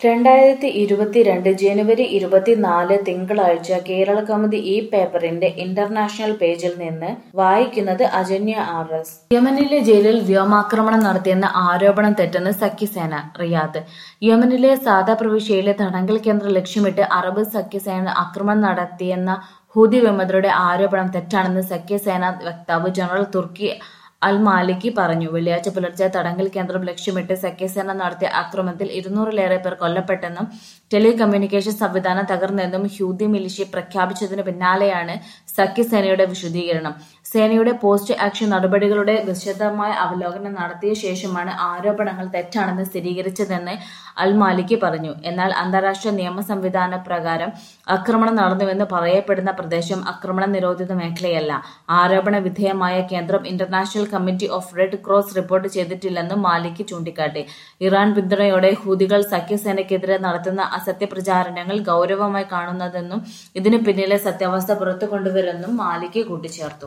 രണ്ടായിരത്തി ഇരുപത്തിരണ്ട് ജനുവരി ഇരുപത്തിനാല് തിങ്കളാഴ്ച കേരള കൗമുദി ഈ പേപ്പറിന്റെ ഇന്റർനാഷണൽ പേജിൽ നിന്ന് വായിക്കുന്നത് അജന്യ ആർ എസ് യമനിലെ ജയിലിൽ വ്യോമാക്രമണം നടത്തിയെന്ന ആരോപണം തെറ്റെന്ന് സഖ്യസേന റിയാദ് യമനിലെ സാദ പ്രവിശ്യയിലെ തടങ്കൽ കേന്ദ്രം ലക്ഷ്യമിട്ട് അറബ് സഖ്യസേന ആക്രമണം നടത്തിയെന്ന ഹൂതി വിമതരുടെ ആരോപണം തെറ്റാണെന്ന് സഖ്യസേന വക്താവ് ജനറൽ തുർക്കി അൽ മാലിക്കി പറഞ്ഞു വെള്ളിയാഴ്ച പുലർച്ചെ തടങ്കൽ കേന്ദ്രം ലക്ഷ്യമിട്ട് സഖ്യസേന നടത്തിയ ആക്രമണത്തിൽ ഇരുന്നൂറിലേറെ പേർ കൊല്ലപ്പെട്ടെന്നും ടെലികമ്മ്യൂണിക്കേഷൻ സംവിധാനം തകർന്നെന്നും ഹ്യൂതി മിലിഷ്യ പ്രഖ്യാപിച്ചതിനു പിന്നാലെയാണ് സഖ്യസേനയുടെ വിശദീകരണം സേനയുടെ പോസ്റ്റ് ആക്ഷൻ നടപടികളുടെ വിശദമായ അവലോകനം നടത്തിയ ശേഷമാണ് ആരോപണങ്ങൾ തെറ്റാണെന്ന് സ്ഥിരീകരിച്ചതെന്ന് അൽ മാലിക്കി പറഞ്ഞു എന്നാൽ അന്താരാഷ്ട്ര നിയമ സംവിധാന പ്രകാരം ആക്രമണം നടന്നുവെന്ന് പറയപ്പെടുന്ന പ്രദേശം ആക്രമണ നിരോധിത മേഖലയല്ല ആരോപണ വിധേയമായ കേന്ദ്രം international committee of red cross report ചെയ്തിട്ടില്ലെന്നും മാലിക് ചൂണ്ടിക്കാട്ടി ഇറാൻ പിന്തുണയോടെ ഹൂതികൾ സഖ്യസേനയ്ക്കെതിരെ നടത്തുന്ന അസത്യപ്രചാരണങ്ങൾ ഗൗരവമായി കാണുന്നതെന്നും ഇതിനു പിന്നിലെ സത്യാവസ്ഥ പുറത്തു കൊണ്ടുവരുമെന്നും മാലിക് കൂട്ടിച്ചേർത്തു